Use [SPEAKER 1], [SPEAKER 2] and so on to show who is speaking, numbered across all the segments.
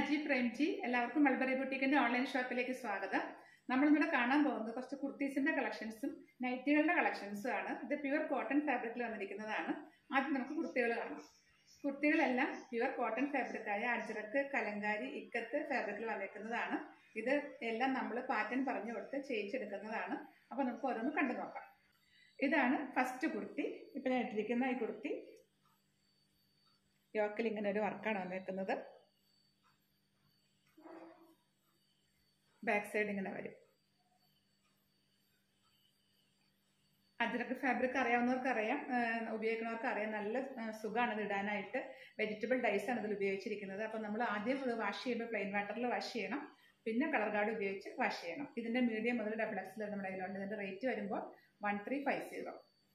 [SPEAKER 1] G Premji എല്ലാവർക്കും mulberry ബുട്ടീക്കിന്റെ online ഷോപ്പിലേക്ക് സ്വാഗതം നമ്മൾ ഇവിടെ കാണാൻ പോകുന്നത് കുറച്ച് കുർത്തീസിന്റെ കളക്ഷൻസും നൈറ്റികളുടെ കളക്ഷൻസും ആണ് ഇത് പ്യുവർ കോട്ടൺ ഫാബ്രിക്കിൽ വന്നിരിക്കുന്നതാണ് ആദ്യം നമുക്ക് കുർത്തികൾ കാണാം കുർത്തികളെല്ലാം പ്യുവർ കോട്ടൺ ഫാബ്രിക്കായ അജ്രക്ക് കലങ്കാരി ഇക്കത്ത് ഫാബ്രിക്കിൽ വന്നിരിക്കുന്നതാണ് ഇത് എല്ലാം നമ്മൾ പാറ്റേൺ പറഞ്ഞു കൊടുത്ത് ചെയ്യിച്ചെടുക്കുന്നതാണ് അപ്പോൾ നമുക്ക് ഓരോന്ന് കണ്ടു നോക്കാം ഇതാണ് ഫസ്റ്റ് കുർത്തി ഇപ്പം ഞാൻ ഇട്ടിരിക്കുന്ന ഈ കുർത്തി യോക്കിൽ ഇങ്ങനെ ഒരു വർക്കാണ് വന്നേക്കുന്നത് ബാക്ക് സൈഡ് ഇങ്ങനെ വരും അജ്രക്ക് ഫാബ്രിക് അറിയാവുന്നവർക്ക് അറിയാം ഉപയോഗിക്കുന്നവർക്ക് അറിയാം നല്ല സുഖമാണ് ഇത് ഇടാനായിട്ട് വെജിറ്റബിൾ ഡൈസ് ആണ് ഇതിൽ ഉപയോഗിച്ചിരിക്കുന്നത് അപ്പം നമ്മൾ ആദ്യം ഇത് വാഷ് ചെയ്യുമ്പോൾ പ്ലെയിൻ വാട്ടറിൽ വാഷ് ചെയ്യണം പിന്നെ കളർ ഗാർഡ് ഉപയോഗിച്ച് വാഷ് ചെയ്യണം ഇതിൻ്റെ മീഡിയം മുതൽ ഡബിൾ എക്സിൽ നമ്മുടെ കയ്യിലുണ്ട് ഇതിൻ്റെ റേറ്റ് വരുമ്പോൾ വൺ ത്രീ ഫൈവ് സീറോ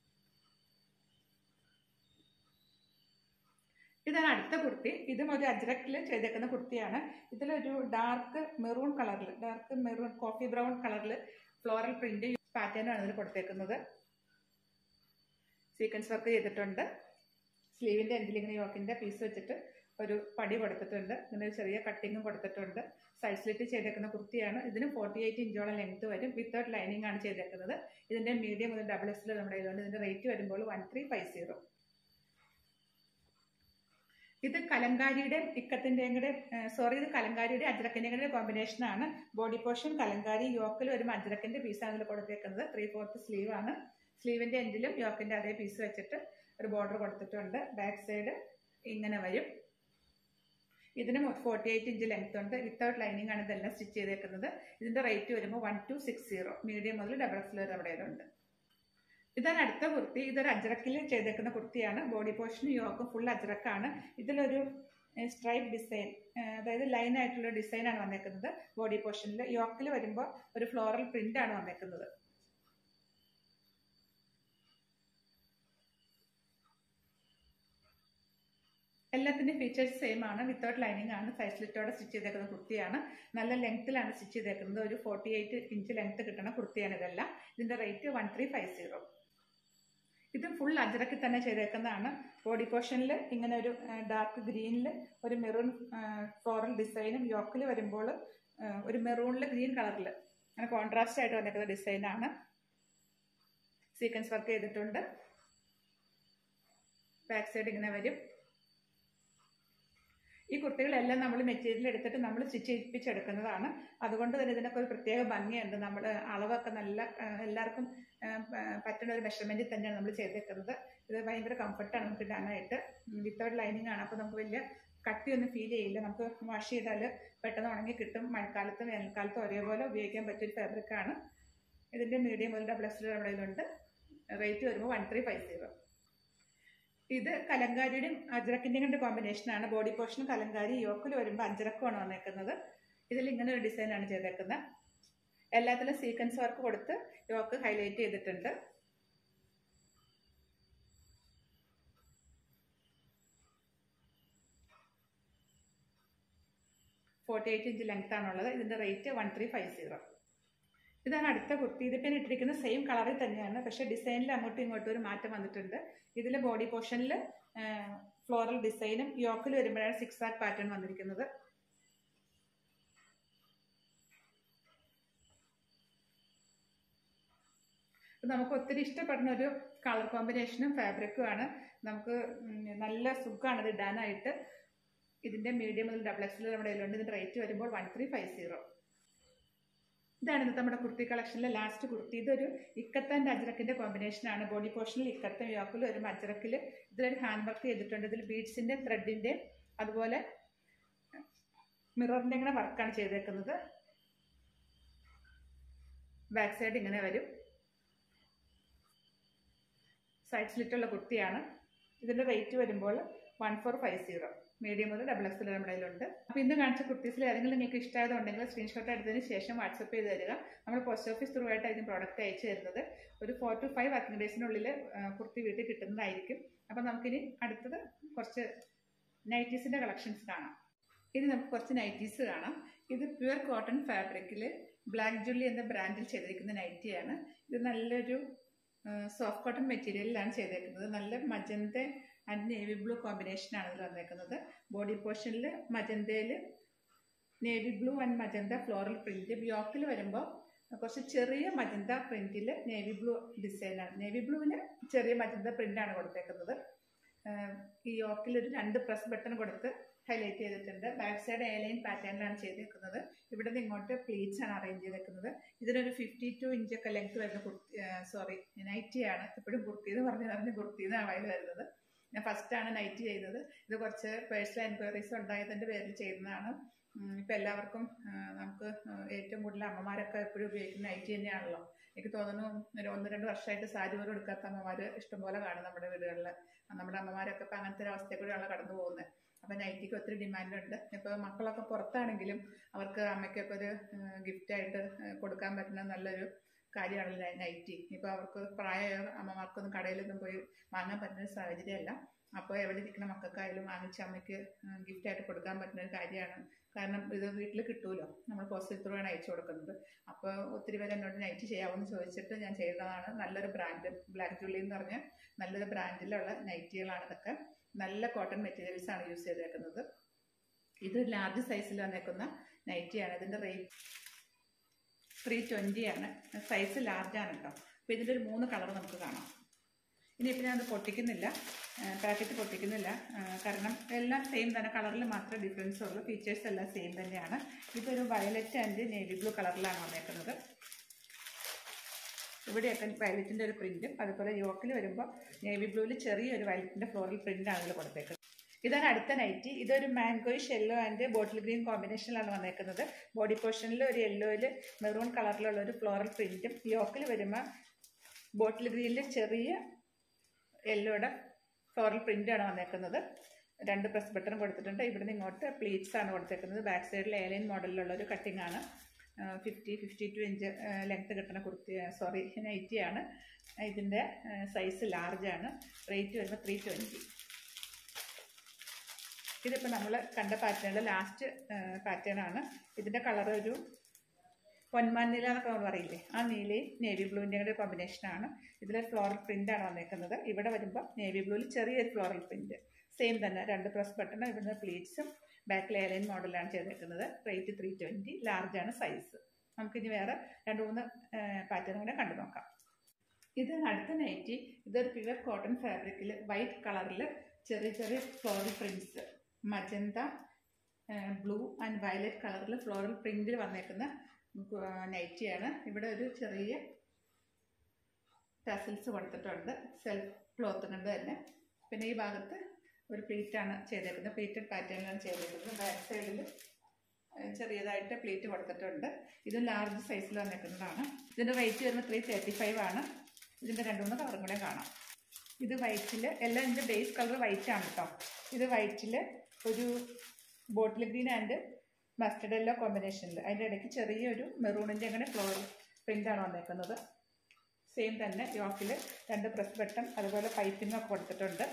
[SPEAKER 1] ഇതാണ് അടുത്ത കുർത്തി ഇതും ഒരു അജ്രക്കിൽ ചെയ്തേക്കുന്ന കുർത്തിയാണ് ഇതിലൊരു ഡാർക്ക് മെറൂൺ കളറിൽ ഡാർക്ക് മെറൂൺ കോഫി ബ്രൗൺ കളറിൽ ഫ്ലോറൽ പ്രിന്റ് പാറ്റേണാണ് ഇതിൽ കൊടുത്തേക്കുന്നത് സീക്വൻസ് വർക്ക് ചെയ്തിട്ടുണ്ട് സ്ലീവിൻ്റെ എൻഡിൽ ഇങ്ങനെ യോക്കിൻ്റെ പീസ് വെച്ചിട്ട് ഒരു പടി കൊടുത്തിട്ടുണ്ട് ഇങ്ങനെ ഒരു ചെറിയ കട്ടിങ്ങും കൊടുത്തിട്ടുണ്ട് സൈഡ് സ്ലിറ്റ് ചെയ്തേക്കുന്ന കുർത്തിയാണ് ഇതിന് ഫോർട്ടി എയ്റ്റ് ഇഞ്ചോളം ലെങ്ത് വരും വിത്തൗട്ട് ലൈനിങ് ആണ് ചെയ്തേക്കുന്നത് ഇതിൻ്റെ മീഡിയം മുതൽ ഡബിൾ എക്സിൽ നമ്മുടെ കയ്യിലുണ്ട് ഇതിൻ്റെ റേറ്റ് വരുമ്പോൾ വൺ ത്രീ ഫൈവ് സീറോ ഇത് കലങ്കാരിയുടെ ഇക്കത്തിൻ്റെയും കൂടെ സോറി ഇത് കലങ്കാരിയുടെ അജ്രക്കിൻ്റെയും കൂടെ കോമ്പിനേഷനാണ് ബോഡി പോർഷൻ കലങ്കാരി യോക്കിൽ ഒരു അജ്രക്കിൻ്റെ പീസാണ് ഇതിൽ കൊടുത്തേക്കുന്നത് ത്രീ ഫോർത്ത് സ്ലീവ് ആണ് സ്ലീവിൻ്റെ എൻഡിലും യോക്കിൻ്റെ അതേ പീസ് വെച്ചിട്ട് ഒരു ബോർഡർ കൊടുത്തിട്ടുണ്ട് ബാക്ക് സൈഡ് ഇങ്ങനെ വരും ഇതിന് ഫോർട്ടി എയ്റ്റ് ഇഞ്ച് ലെങ്ത് ഉണ്ട് വിത്തൗട്ട് ലൈനിങ് ആണ് ഇതെല്ലാം സ്റ്റിച്ച് ചെയ്തേക്കുന്നത് ഇതിൻ്റെ റേറ്റ് വരുമ്പോൾ one two six zero medium മുതൽ ഡബിൾ എക്സ് വരെ അവിടെ ഉണ്ട് ഇതാണ് അടുത്ത കുർത്തി ഇതൊരു അജ്രക്കിൽ ചെയ്തേക്കുന്ന കുർത്തിയാണ് ബോഡി പോർഷൻ യോക്കും ഫുൾ അജ്രക്കാണ് ഇതിലൊരു സ്ട്രൈപ്പ് ഡിസൈൻ അതായത് ലൈൻ ആയിട്ടുള്ള ഡിസൈനാണ് വന്നേക്കുന്നത് ബോഡി പോർഷനിൽ യോക്കിൽ വരുമ്പോൾ ഒരു ഫ്ലോറൽ പ്രിന്റ് ആണ് വന്നേക്കുന്നത് എല്ലാത്തിൻ്റെ ഫീച്ചേഴ്സ് സെയിം ആണ് വിത്തൗട്ട് ലൈനിങ് ആണ് സൈസ് ലിറ്റോടെ സ്റ്റിച്ച് ചെയ്തേക്കുന്ന കുർത്തിയാണ് നല്ല ലെങ്ത്തിലാണ് സ്റ്റിച്ച് ചെയ്തേക്കുന്നത് ഒരു ഫോർട്ടി എയ്റ്റ് ഇഞ്ച് ലെങ്ത്ത് കിട്ടുന്ന കുർത്തിയാണ് ഇതെല്ലാം ഇതിൻ്റെ rate one three five zero ഇത് ഫുൾ അജറക്കി തന്നെ ചെയ്തേക്കുന്നതാണ് ബോഡി പോർഷനിൽ ഇങ്ങനെ ഒരു ഡാർക്ക് ഗ്രീനിൽ ഒരു മെറൂൺ ഫ്ലോറൽ ഡിസൈനും യോക്കിൽ വരുമ്പോൾ ഒരു മെറൂണിൽ ഗ്രീൻ കളറിൽ അങ്ങനെ കോൺട്രാസ്റ്റ് ആയിട്ട് വന്നേക്കുന്ന ഡിസൈനാണ് സീക്വൻസ് വർക്ക് ചെയ്തിട്ടുണ്ട് ബാക്ക് സൈഡ് ഇങ്ങനെ വരും ഈ കുർത്തികളെല്ലാം നമ്മൾ മെറ്റീരിയൽ എടുത്തിട്ട് നമ്മൾ സ്റ്റിച്ച് ചെയ്യിപ്പിച്ചെടുക്കുന്നതാണ് അതുകൊണ്ട് തന്നെ ഇതിനൊക്കെ ഒരു പ്രത്യേക ഭംഗിയുണ്ട് നമ്മൾ അളവൊക്കെ നല്ല എല്ലാവർക്കും പറ്റുന്ന ഒരു മെഷർമെൻറ്റിൽ തന്നെയാണ് നമ്മൾ ചെയ്തേക്കുന്നത് ഇത് ഭയങ്കര കംഫർട്ടാണ് നമുക്ക് ഇടാനായിട്ട് വിത്തൗട്ട് ലൈനിങ് ആണ് അപ്പോൾ നമുക്ക് വലിയ കട്ടിയൊന്നും ഫീൽ ചെയ്യില്ല നമുക്ക് വാഷ് ചെയ്താൽ പെട്ടെന്ന് ഉണങ്ങി കിട്ടും മഴക്കാലത്തും വേനൽക്കാലത്തും ഒരേപോലെ ഉപയോഗിക്കാൻ പറ്റിയൊരു ഫാബ്രിക്കാണ് ഇതിൻ്റെ മീഡിയം ഒരു ഡബിൾ എക്സ് നമ്മുടെ കയ്യിലുണ്ട് റേറ്റ് വരുമ്പോൾ വൺ ത്രീ ഫൈവ് സീറോ ഇത് കലങ്കാരിയുടെയും അജ്രക്കിൻ്റെയും കൂടെ കോമ്പിനേഷനാണ് ബോഡി പോർഷൻ കലങ്കാരി യോക്കിൽ വരുമ്പോൾ അജ്രക്കമാണ് വന്നേക്കുന്നത് ഇതിൽ ഇങ്ങനെ ഒരു ഡിസൈനാണ് ചെയ്തേക്കുന്നത് എല്ലാത്തിലും സീക്വൻസ് വർക്ക് കൊടുത്ത് യോക്ക് ഹൈലൈറ്റ് ചെയ്തിട്ടുണ്ട് ഫോർട്ടി എയ്റ്റ് ഇഞ്ച് ലെങ്ത് ആണുള്ളത് ഇതിൻ്റെ rate one three five zero ഇതാണ് അടുത്ത കുർത്തി ഇതിപ്പോൾ ഇട്ടിരിക്കുന്ന സെയിം കളറിൽ തന്നെയാണ് പക്ഷേ ഡിസൈനിൽ അങ്ങോട്ടും ഇങ്ങോട്ടും ഒരു മാറ്റം വന്നിട്ടുണ്ട് ഇതിൽ ബോഡി പോർഷനിൽ ഫ്ലോറൽ ഡിസൈനും യോക്കിൽ വരുമ്പോഴാണ് സിക്സ് ആക്ക് പാറ്റേൺ വന്നിരിക്കുന്നത് നമുക്ക് ഒത്തിരി ഇഷ്ടപ്പെടുന്ന ഒരു കളർ കോമ്പിനേഷനും ഫാബ്രിക്കും ആണ് നമുക്ക് നല്ല സുഖമാണ് ഇത് ഇടാനായിട്ട് ഇതിൻ്റെ മീഡിയം മുതൽ ഡബിൾ എക്സിൽ നമ്മുടെ കയ്യിലുണ്ട് ഇതിൻ്റെ റേറ്റ് വരുമ്പോൾ വൺ ത്രീ ഫൈവ് സീറോ ഇതാണ് ഇന്നത്തെ നമ്മുടെ കുർത്തി കളക്ഷനിലെ ലാസ്റ്റ് കുർത്തി ഇതൊരു ഇക്കത്താൻ്റെ അജ്രക്കിൻ്റെ കോമ്പിനേഷനാണ് ബോഡി പോർഷനിൽ ഇക്കത്തും യോക്കിലും ഒരു അജ്രക്കിൽ ഇതിലൊരു ഹാൻഡ് വർക്ക് ചെയ്തിട്ടുണ്ട് ഇതിൽ ബീഡ്സിൻ്റെ ത്രെഡിൻ്റെ അതുപോലെ മിററിൻ്റെ ഇങ്ങനെ വർക്കാണ് ചെയ്തേക്കുന്നത് ബാക്ക് സൈഡ് ഇങ്ങനെ വരും സൈഡ് സ്ലിറ്റുള്ള കുർത്തിയാണ് ഇതിൻ്റെ റേറ്റ് വരുമ്പോൾ one four five zero medium മുതൽ ഡബിൾ എക്സ് നമ്മുടെ കയ്യിലുണ്ട് അപ്പോൾ ഇന്ന് കാണിച്ച കുർത്തീസിൽ ഏതെങ്കിലും നിങ്ങൾക്ക് ഇഷ്ടമായതുണ്ടെങ്കിൽ സ്ക്രീൻഷോട്ട് എടുത്തതിന് ശേഷം വാട്സപ്പ് ചെയ്ത് തരിക നമ്മൾ പോസ്റ്റ് ഓഫീസ് ത്രൂ ആയിട്ടായിരിക്കും പ്രോഡക്റ്റ് അയച്ചു തരുന്നത് ഒരു ഫോർ ടു ഫൈവ് വർക്കിംഗ് ഡേയ്സിനുള്ളിൽ കുർത്തി വീട്ടിൽ കിട്ടുന്നതായിരിക്കും അപ്പോൾ നമുക്കിനി അടുത്തത് കുറച്ച് നൈറ്റീസിൻ്റെ കളക്ഷൻസ് കാണാം ഇനി നമുക്ക് കുറച്ച് നൈറ്റീസ് കാണാം ഇത് പ്യുവർ കോട്ടൺ ഫാബ്രിക്കിൽ ബ്ലാക്ക് ജുള്ളി എന്ന ബ്രാൻഡിൽ ചെയ്തിരിക്കുന്ന നൈറ്റിയാണ് ഇത് നല്ലൊരു സോഫ്റ്റ് കോട്ടൺ മെറ്റീരിയലിലാണ് ചെയ്തേക്കുന്നത് നല്ല മജന്ത ആൻഡ് നേവി ബ്ലൂ കോമ്പിനേഷനാണ് ഇതിൽ വന്നേക്കുന്നത് ബോഡി പോർഷനിൽ മജന്തയിൽ navy blue and magenta floral print യോക്കിൽ വരുമ്പോൾ കുറച്ച് ചെറിയ മജന്ത പ്രിന്റിൽ നേവി ബ്ലൂ ഡിസൈനാണ് നേവി ബ്ലൂവിന് ചെറിയ മജന്ത പ്രിന്റാണ് കൊടുത്തേക്കുന്നത് ആഹ് ഈ യോക്കിൽ ഒരു രണ്ട് പ്രസ് ബട്ടൺ കൊടുത്ത് ഹൈലൈറ്റ് ചെയ്തിട്ടുണ്ട് ബാക്ക് സൈഡ് എയർലൈൻ പാറ്റേണിലാണ് ചെയ്തേക്കുന്നത് ഇവിടെ നിന്ന് ഇങ്ങോട്ട് പ്ലീറ്റ്സ് ആണ് അറേഞ്ച് ചെയ്തേക്കുന്നത് ഇതിനൊരു ഫിഫ്റ്റി ടു ഇഞ്ചൊക്കെ ലെങ്ത് വരുന്ന കുർത്തി സോറി നൈറ്റിയാണ് എപ്പോഴും കുർത്തി എന്ന് പറഞ്ഞ് പറഞ്ഞ് കുർത്തി എന്നാണ് അതിൽ വരുന്നത് ഞാൻ ഫസ്റ്റാണ് നൈറ്റ് ചെയ്തത് ഇത് കുറച്ച് പേഴ്സണൽ എൻക്വയറീസ് ഉണ്ടായതിൻ്റെ പേരിൽ ചെയ്യുന്നതാണ് ഇപ്പം എല്ലാവർക്കും ആ, നമുക്ക് ആ, ഏറ്റവും കൂടുതൽ അമ്മമാരൊക്കെ എപ്പോഴും ഉപയോഗിക്കുന്ന നൈറ്റി തന്നെയാണല്ലോ എനിക്ക് തോന്നുന്നു ഒരു ഒന്ന് രണ്ട് വർഷമായിട്ട് സാരി പോലും എടുക്കാത്ത അമ്മമാർ ഇഷ്ടംപോലെ കാണും നമ്മുടെ വീടുകളിൽ നമ്മുടെ അമ്മമാരൊക്കെ ഇപ്പം അങ്ങനത്തെ ഒരു അവസ്ഥയിൽ കൂടെയാണ് കടന്നു പോകുന്നത് അപ്പം നൈറ്റിക്ക് ഒത്തിരി ഡിമാൻഡുണ്ട് ഇപ്പോൾ മക്കളൊക്കെ പുറത്താണെങ്കിലും അവർക്ക് അമ്മയ്ക്കൊക്കെ ഒരു ഗിഫ്റ്റായിട്ട് കൊടുക്കാൻ പറ്റുന്ന നല്ലൊരു കാര്യമാണല്ലോ നൈറ്റി ഇപ്പോൾ അവർക്ക് പ്രായമായ അമ്മമാർക്കൊന്നും കടയിലൊന്നും പോയി വാങ്ങാൻ പറ്റുന്ന ഒരു സാഹചര്യമല്ല അപ്പോൾ എവിടെ ഇരിക്കുന്ന മക്കൾക്കായാലും വാങ്ങിച്ച് അമ്മയ്ക്ക് ഗിഫ്റ്റായിട്ട് കൊടുക്കാൻ പറ്റുന്ന ഒരു കാര്യമാണ് കാരണം ഇത് വീട്ടിൽ കിട്ടുമല്ലോ നമ്മൾ പോസ്റ്റ് ത്രൂവാണ് അയച്ചു കൊടുക്കുന്നത് അപ്പോൾ ഒത്തിരി പേര് എന്നോട് നൈറ്റ് ചെയ്യാമെന്ന് ചോദിച്ചിട്ട് ഞാൻ ചെയ്തതാണ് നല്ലൊരു ബ്രാൻഡ് ബ്ലാക്ക് ജുള്ളി എന്ന് പറഞ്ഞ നല്ലൊരു ബ്രാൻഡിലുള്ള നൈറ്റികളാണ് ഇതൊക്കെ നല്ല കോട്ടൺ മെറ്റീരിയൽസ് ആണ് യൂസ് ചെയ്തേക്കുന്നത് ഇത് ലാർജ് സൈസിൽ വന്നേക്കുന്ന നൈറ്റിയാണ് ഇതിൻ്റെ റേറ്റ് ത്രീ ആണ് സൈസ് ലാർജാണ് കേട്ടോ അപ്പോൾ ഇതിൻ്റെ ഒരു മൂന്ന് കളർ നമുക്ക് കാണാം ഇനിയിപ്പോൾ ഞാനത് പൊട്ടിക്കുന്നില്ല പാക്കറ്റ് പൊട്ടിക്കുന്നില്ല ആ, കാരണം എല്ലാം സെയിം തന്നെ കളറിൽ മാത്രമേ ഡിഫറൻസ് ഉള്ളൂ ഫീച്ചേഴ്സ് എല്ലാം സെയിം തന്നെയാണ് ഇതൊരു വയലറ്റ് ആൻഡ് നേവി ബ്ലൂ കളറിലാണ് വന്നേക്കുന്നത് ഇവിടെയൊക്കെ വയലറ്റിൻ്റെ ഒരു പ്രിൻറ്റും അതുപോലെ യോക്കിൽ വരുമ്പോൾ നേവി ബ്ലൂവിൽ ചെറിയൊരു വയലറ്റിൻ്റെ ഫ്ലോറൽ പ്രിൻ്റാണ് ഇതിൽ കൊടുത്തേക്കുന്നത് ഇതാണ് അടുത്ത നൈറ്റി ഇതൊരു mangoish yellow and bottle green കോമ്പിനേഷനിലാണ് വന്നേക്കുന്നത് ബോഡി പോർഷനിൽ ഒരു യെല്ലോയിൽ മെറൂൺ കളറിലുള്ള ഒരു ഫ്ലോറൽ പ്രിൻറ്റും യോക്കിൽ വരുമ്പോൾ ബോട്ടിൽ ഗ്രീനിൽ ചെറിയ യെല്ലോയുടെ ഫ്ലോറൽ പ്രിൻ്റാണ് വന്നേക്കുന്നത് രണ്ട് പ്രസ് ബട്ടൺ കൊടുത്തിട്ടുണ്ട് ഇവിടുന്ന് ഇങ്ങോട്ട് പ്ലീറ്റ്സ് ആണ് കൊടുത്തേക്കുന്നത് ബാക്ക് സൈഡിൽ എയർലൈൻ മോഡലിലുള്ള ഒരു കട്ടിംഗ് ആണ് fifty fifty two inch length കിട്ടുന്ന കുർത്തി സോറി നൈറ്റിയാണ് ഇതിൻ്റെ സൈസ് ലാർജാണ് റേറ്റ് വരുമ്പോൾ ത്രീ ട്വൻറ്റി ഇതിപ്പോൾ നമ്മൾ കണ്ട പാറ്റേണിൽ ലാസ്റ്റ് പാറ്റേൺ ആണ് ഇതിൻ്റെ കളർ ഒരു പൊന്മാൻ നീല എന്നൊക്കെ നമ്മൾ പറയില്ലേ ആ നീലയും നേവി ബ്ലൂവിൻ്റെ കൂടെ കോമ്പിനേഷനാണ് ഇതിൽ ഫ്ലോറൽ പ്രിൻ്റാണ് വന്നേക്കുന്നത് ഇവിടെ വരുമ്പോൾ നേവി ബ്ലൂവിൽ ചെറിയൊരു ഫ്ലോറൽ പ്രിൻറ്റ് സെയിം തന്നെ രണ്ട് പ്രസ് ബട്ടണും ഇവിടുന്ന് പ്ലീറ്റ്സും ബാക്കിൽ എയർലൈൻ മോഡലാണ് ചെയ്തേക്കുന്നത് റേറ്റ് ത്രീ ട്വൻറ്റി ലാർജാണ് സൈസ് നമുക്കിനി വേറെ രണ്ട് മൂന്ന് പാറ്റേൺ കൂടെ കണ്ടു നോക്കാം ഇത് അടുത്ത നൈറ്റി ഇതൊരു പ്യുവർ കോട്ടൺ ഫാബ്രിക്കിൽ വൈറ്റ് കളറിൽ ചെറിയ ചെറിയ floral prints magenta blue and violet കളറിൽ ഫ്ലോറൽ പ്രിൻറ്റിൽ വന്നേക്കുന്ന നൈറ്റിയാണ് ഇവിടെ ഒരു ചെറിയ ടസൽസ് കൊടുത്തിട്ടുണ്ട് സെൽഫ് ക്ലോത്ത് കൊണ്ട് തന്നെ പിന്നെ ഈ ഭാഗത്ത് ഒരു പ്ലീറ്റാണ് ചെയ്തേക്കുന്നത് പ്ലീറ്റഡ് പാറ്റേണിലാണ് ചെയ്തേക്കുന്നത് ബാക്ക് സൈഡിൽ ചെറിയതായിട്ട് പ്ലീറ്റ് കൊടുത്തിട്ടുണ്ട് ഇത് ലാർജ് സൈസിൽ വന്നേക്കുന്നതാണ് ഇതിൻ്റെ റേറ്റ് വരുമ്പോൾ ത്രീ തേർട്ടി ഫൈവ് ആണ് ഇതിൻ്റെ രണ്ട് മൂന്ന് കളറും കൂടെ കാണാം ഇത് വൈറ്റിൽ എല്ലാം ഇതിൻ്റെ ബേസ് കളർ വൈറ്റ് ആണ് കേട്ടോ ഇത് വൈറ്റിൽ ഒരു ബോട്ടിൽ ഗ്രീൻ ആൻഡ് മസ്റ്റർഡ് എല്ലോ കോമ്പിനേഷനിൽ അതിൻ്റെ ഇടയ്ക്ക് ചെറിയൊരു മെറൂണിൻ്റെ അങ്ങനെ ഫ്ലോർ പ്രിൻ്റാണ് വന്നേക്കുന്നത് സെയിം തന്നെ യോക്കിൽ രണ്ട് പ്രസ് ബട്ടൺ അതുപോലെ പൈപ്പിംഗ് ഒക്കെ കൊടുത്തിട്ടുണ്ട്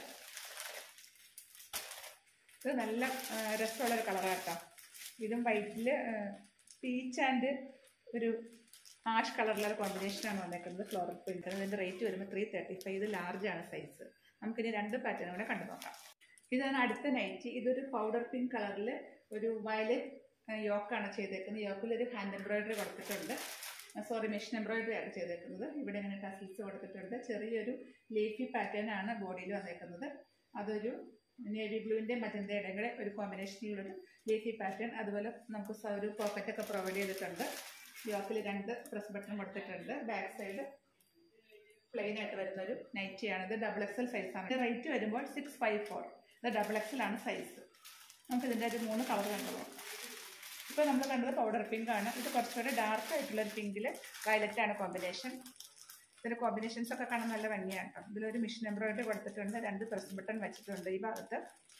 [SPEAKER 1] ഇത് നല്ല ആ, രസമുള്ളൊരു കളറാട്ടോ ഇതും വൈറ്റിൽ പീച്ച് ആൻഡ് ഒരു ആഷ് കളറിലുള്ള കോമ്പിനേഷനാണ് വന്നേക്കുന്നത് ഫ്ലോറൽ പ്രിൻ്റ് ഇതിൻ്റെ റേറ്റ് വരുമ്പോൾ ത്രീ തേർട്ടി ഫൈവ് ഇത് ലാർജാണ് സൈസ് നമുക്കിനി രണ്ട് പാറ്റേൺ കൂടെ കണ്ടു നോക്കാം ഇതാണ് അടുത്ത നൈറ്റി ഇതൊരു പൗഡർ പിങ്ക് കളറിൽ ഒരു വയലറ്റ് യോക്കാണ് ചെയ്തേക്കുന്നത് യോക്കിൽ ഒരു ഹാൻഡ് എംബ്രോയിഡറി കൊടുത്തിട്ടുണ്ട് സോറി മെഷീൻ എംബ്രോയിഡറി ആണ് ചെയ്തേക്കുന്നത് ഇവിടെ ഇങ്ങനെ ടസിൽസ് കൊടുത്തിട്ടുണ്ട് ചെറിയൊരു ലീഫി പാറ്റേൺ ആണ് ബോഡിയിൽ വന്നേക്കുന്നത് അതൊരു നേവി ബ്ലൂവിൻ്റെ മജന്തയുടെ കൂടെ ഒരു കോമ്പിനേഷനിലൊരു ലീഫി പാറ്റേൺ അതുപോലെ നമുക്ക് സ- ഒരു പോക്കറ്റൊക്കെ പ്രൊവൈഡ് ചെയ്തിട്ടുണ്ട് യോക്കിൽ രണ്ട് പ്രസ് ബട്ടൺ കൊടുത്തിട്ടുണ്ട് ബാക്ക് സൈഡ് പ്ലെയിൻ ആയിട്ട് വരുന്ന ഒരു നൈറ്റിയാണ് ഇത് ഡബിൾ എക്സൽ സൈസാണ് റേറ്റ് വരുമ്പോൾ സിക്സ് ഫൈവ് ഫോർ ഇത് ഡബിൾ എക്സൽ ആണ് സൈസ് നമുക്ക് ഇതിൻ്റെ ഒരു മൂന്ന് കളർ കണ്ടു ഇപ്പോൾ നമ്മൾ കണ്ടത് പൗഡർ പിങ്ക് ആണ് ഇത് കുറച്ചുകൂടെ ഡാർക്ക് ആയിട്ടുള്ള ഒരു പിങ്കിൽ വയലറ്റ് ആണ് കോമ്പിനേഷൻ ഇതിൻ്റെ കോമ്പിനേഷൻസ് ഒക്കെ കാണാൻ നല്ല ഭംഗിയാണ് കേട്ടോ ഇതിലൊരു മിഷൻ എംബ്രോയിഡറി കൊടുത്തിട്ടുണ്ട് രണ്ട് പ്രസ് ബട്ടൺ വെച്ചിട്ടുണ്ട് ഈ ഭാഗത്ത്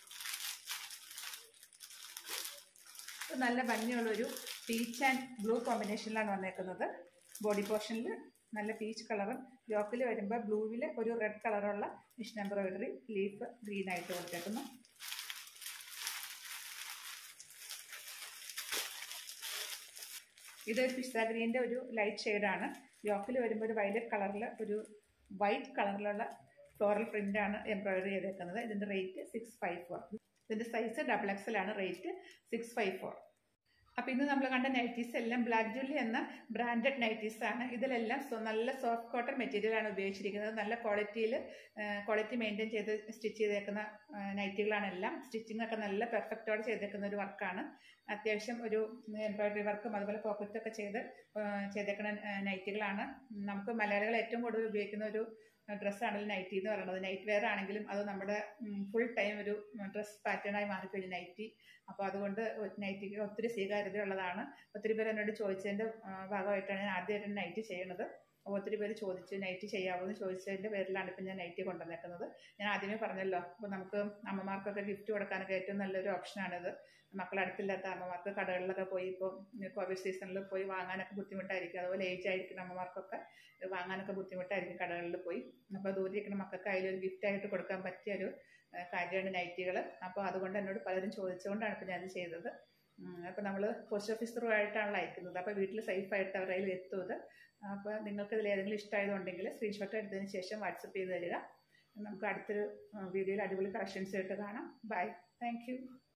[SPEAKER 1] ഇത് നല്ല ഭംഗിയുള്ളൊരു പീച്ച് ആൻഡ് ബ്ലൂ കോമ്പിനേഷനിലാണ് വന്നേക്കുന്നത് ബോഡി പോർഷനിൽ നല്ല പീച്ച് കളറും യോക്കിൽ വരുമ്പോൾ ബ്ലൂവിൽ ഒരു റെഡ് കളറുള്ള മിഷൻ എംബ്രോയിഡറി ലീഫ് ഗ്രീൻ ആയിട്ട് കൊടുത്തേക്കുന്നു ഇതൊരു പിസ്ത ഗ്രീൻ്റെ ഒരു ലൈറ്റ് ഷെയ്ഡാണ് യോക്കിൽ വരുമ്പോൾ ഒരു വയലറ്റ് കളറിൽ ഒരു വൈറ്റ് കളറിലുള്ള ഫ്ലോറൽ പ്രിൻ്റാണ് എംബ്രോയിഡറി ചെയ്തേക്കുന്നത് ഇതിൻ്റെ റേറ്റ് സിക്സ് ഫൈവ് ഫോർ ഇതിൻ്റെ സൈസ് ഡബിൾ എക്സൽ ആണ് റേറ്റ് സിക്സ് ഫൈവ് ഫോർ അപ്പോൾ ഇന്ന് നമ്മൾ കണ്ട നൈറ്റീസ് എല്ലാം ബ്ലാക്ക് ജുല്ലി എന്ന ബ്രാൻഡഡ് നൈറ്റീസ് ആണ് ഇതിലെല്ലാം സോ- നല്ല സോഫ്റ്റ് കോട്ടൺ മെറ്റീരിയൽ ആണ് ഉപയോഗിച്ചിരിക്കുന്നത് നല്ല ക്വാളിറ്റിയിൽ ക്വാളിറ്റി മെയിൻറ്റെയിൻ ചെയ്ത് സ്റ്റിച്ച് ചെയ്തേക്കുന്ന നൈറ്റികളാണ് എല്ലാം സ്റ്റിച്ചിങ് ഒക്കെ നല്ല പെർഫെക്റ്റോടെ ചെയ്തേക്കുന്ന ഒരു വർക്കാണ് അത്യാവശ്യം ഒരു എംബ്രോയിഡറി വർക്കും അതുപോലെ പോക്കറ്റൊക്കെ ചെയ്ത് ആ, ചെയ്തേക്കുന്ന നൈറ്റികളാണ് നമുക്ക് മലയാളികൾ ഏറ്റവും കൂടുതൽ ഉപയോഗിക്കുന്ന ഒരു ഡ്രസ്സാണ് നൈറ്റി എന്ന് പറയുന്നത് നൈറ്റ് വെയർ ആണെങ്കിലും അത് നമ്മുടെ ഫുൾ ടൈം ഒരു ഡ്രസ് പാറ്റേണായി മാറിക്കഴിഞ്ഞു നൈറ്റി അപ്പോൾ അതുകൊണ്ട് നൈറ്റിക്ക് ഒത്തിരി സ്വീകാര്യതയുള്ളതാണ് ഒത്തിരി പേര് എന്നോട് ചോദിച്ചതിൻ്റെ ആ, ഭാഗമായിട്ടാണ് ഞാൻ ആദ്യമായിട്ട് നൈറ്റി ചെയ്യണത് അപ്പോൾ ഒത്തിരി പേര് ചോദിച്ചു നൈറ്റി ചെയ്യാമോ എന്ന് ചോദിച്ചതിൻ്റെ പേരിലാണ് ഇപ്പം ഞാൻ നൈറ്റി കൊണ്ടുവന്നേക്കുന്നത് ഞാൻ ആദ്യമേ പറഞ്ഞല്ലോ അപ്പോൾ നമുക്ക് അമ്മമാർക്കൊക്കെ ഗിഫ്റ്റ് കൊടുക്കാനൊക്കെ ഏറ്റവും നല്ലൊരു ഓപ്ഷനാണിത് മക്കൾ അടുത്തില്ലാത്ത അമ്മമാർക്ക് കടകളിലൊക്കെ പോയി ഇപ്പോൾ കോവിഡ് സീസണിൽ പോയി വാങ്ങാനൊക്കെ ബുദ്ധിമുട്ടായിരിക്കും അതുപോലെ ഏജ് ആയിരിക്കുന്ന അമ്മമാർക്കൊക്കെ വാങ്ങാനൊക്കെ ബുദ്ധിമുട്ടായിരിക്കും കടകളിൽ പോയി അപ്പോൾ ദൂരെ ഇരിക്കുന്ന മക്കൾക്ക് അതിലൊരു ഗിഫ്റ്റായിട്ട് കൊടുക്കാൻ പറ്റിയ ഒരു ഏഹ് കാര്യമാണ് നൈറ്റികൾ അപ്പോൾ അതുകൊണ്ട് എന്നോട് പലരും ചോദിച്ചുകൊണ്ടാണ് ഇപ്പോൾ ഞാനത് ചെയ്തത് അപ്പോൾ നമ്മൾ പോസ്റ്റ് ഓഫീസ് ത്രൂ ആയിട്ടാണല്ലോ അയക്കുന്നത് അപ്പോൾ വീട്ടിൽ സേഫായിട്ട് അവരുടെ കയ്യിൽ എത്തും ഇത് അപ്പോൾ നിങ്ങൾക്ക് ഇതിൽ ഏതെങ്കിലും ഇഷ്ടമായതുണ്ടെങ്കിൽ സ്ക്രീൻഷോട്ട് എടുത്തതിന് ശേഷം വാട്സപ്പ് ചെയ്ത് തരിക നമുക്ക് അടുത്തൊരു വീഡിയോയിൽ അടിപൊളി കളക്ഷൻസ് ആയിട്ട് കാണാം ബൈ താങ്ക്